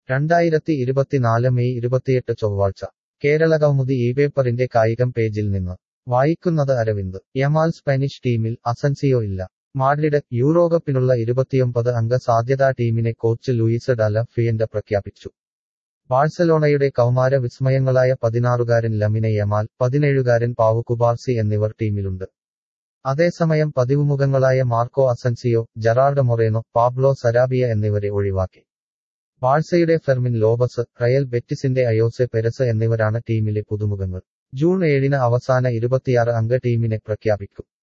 രണ്ടായിരത്തി ഇരുപത്തിനാല് മെയ് ഇരുപത്തിയെട്ട് ചൊവ്വാഴ്ച കേരള കൗമുദി ഈ പേപ്പറിന്റെ കായികം പേജിൽ നിന്ന് വായിക്കുന്നത് അരവിന്ദ് യമാൽ സ്പാനിഷ് ടീമിൽ അസൻസിയോ ഇല്ല മാഡ്രിഡ് യൂറോകപ്പിനുള്ള ഇരുപത്തിയൊമ്പത് അംഗ സാധ്യതാ ടീമിനെ കോച്ച് ലൂയിസ് ഡല ഫിയന്റെ പ്രഖ്യാപിച്ചു ബാഴ്സലോണയുടെ കൗമാര വിസ്മയങ്ങളായ പതിനാറുകാരൻ ലമിനെ യമാൽ പതിനേഴുകാരൻ പാവു കുബാർസി എന്നിവർ ടീമിലുണ്ട് അതേസമയം പതിവുമുഖങ്ങളായ Marco Asensio Gerard Moreno Pablo Sarabia എന്നിവരെ ഒഴിവാക്കി ബാഴ്സയുടെ ഫെർമിൻ ലോബസ് റയൽ ബെറ്റിസിന്റെ അയോസെ പെരസ് എന്നിവരാണ് ടീമിലെ പുതുമുഖങ്ങൾ ജൂൺ ഏഴിന് അവസാന ഇരുപത്തിയാറ് അംഗ ടീമിനെ പ്രഖ്യാപിക്കും